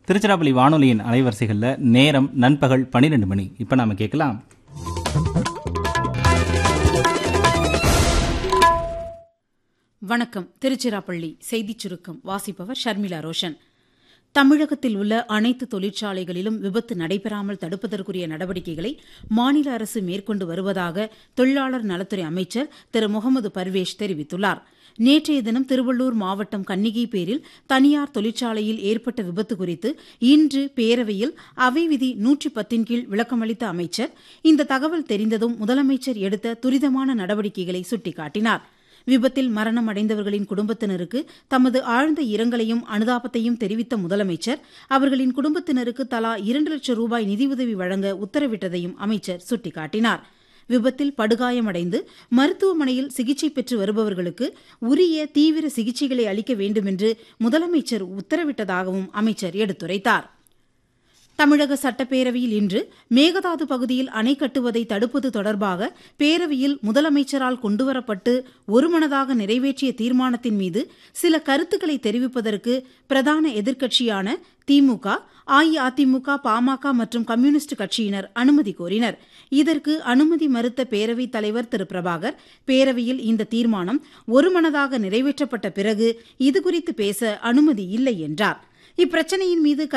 திருச்சிராப்பள்ளி வானொலியின் அலைவரிசைகளில் நேரம் நண்பகல் பன்னிரெண்டு மணி இப்போ நாம கேட்கலாம் வணக்கம் திருச்சிராப்பள்ளி செய்திச் சுருக்கம் வாசிப்பவர் ஷர்மிளா ரோஷன் தமிழகத்தில் உள்ள அனைத்து தொழிற்சாலைகளிலும் விபத்து நடைபெறாமல் தடுப்பதற்குரிய நடவடிக்கைகளை மாநில அரசு மேற்கொண்டு வருவதாக தொழிலாளர் நலத்துறை அமைச்சர் திரு முகமது பர்வேஷ் தெரிவித்துள்ளார் நேற்றைய தினம் திருவள்ளூர் மாவட்டம் கன்னிகை பேரில் தனியார் தொழிற்சாலையில் ஏற்பட்ட விபத்து குறித்து இன்று பேரவையில் அவை விதி நூற்றி பத்தின் கீழ் விளக்கமளித்த அமைச்சர் இந்த தகவல் தெரிந்ததும் முதலமைச்சர் எடுத்த துரிதமான நடவடிக்கைகளை சுட்டிக்காட்டினார் விபத்தில் மரணம் அடைந்தவர்களின் குடும்பத்தினருக்கு தமது ஆழ்ந்த இரங்கலையும் அனுதாபத்தையும் தெரிவித்த முதலமைச்சர் அவர்களின் குடும்பத்தினருக்கு தலா இரண்டு லட்சம் ரூபாய் நிதியுதவி வழங்க உத்தரவிட்டதையும் அமைச்சர் சுட்டிக்காட்டினார் விபத்தில் படுகாயமடைந்து மருத்துவமனையில் சிகிச்சை பெற்று வருபவர்களுக்கு உரிய தீவிர சிகிச்சைகளை அளிக்க வேண்டுமென்று முதலமைச்சர் உத்தரவிட்டதாகவும் அமைச்சர் எடுத்துரைத்தார் தமிழக சட்டப்பேரவையில் இன்று மேகதாது பகுதியில் அணை கட்டுவதை தடுப்பது தொடர்பாக பேரவையில் முதலமைச்சரால் கொண்டுவரப்பட்டு ஒருமனதாக நிறைவேற்றிய தீர்மானத்தின் மீது சில கருத்துக்களை தெரிவிப்பதற்கு பிரதான எதிர்க்கட்சியான திமுக அஇஅதிமுக பாமக மற்றும் கம்யூனிஸ்ட் கட்சியினர் அனுமதி கோரினர் இதற்கு அனுமதி மறுத்த பேரவைத் தலைவர் திரு பிரபாகர் பேரவையில் இந்த தீர்மானம் ஒருமனதாக நிறைவேற்றப்பட்ட பிறகு இதுகுறித்து பேச அனுமதி இல்லை என்றார் இப்பிரச்சினையின் மீது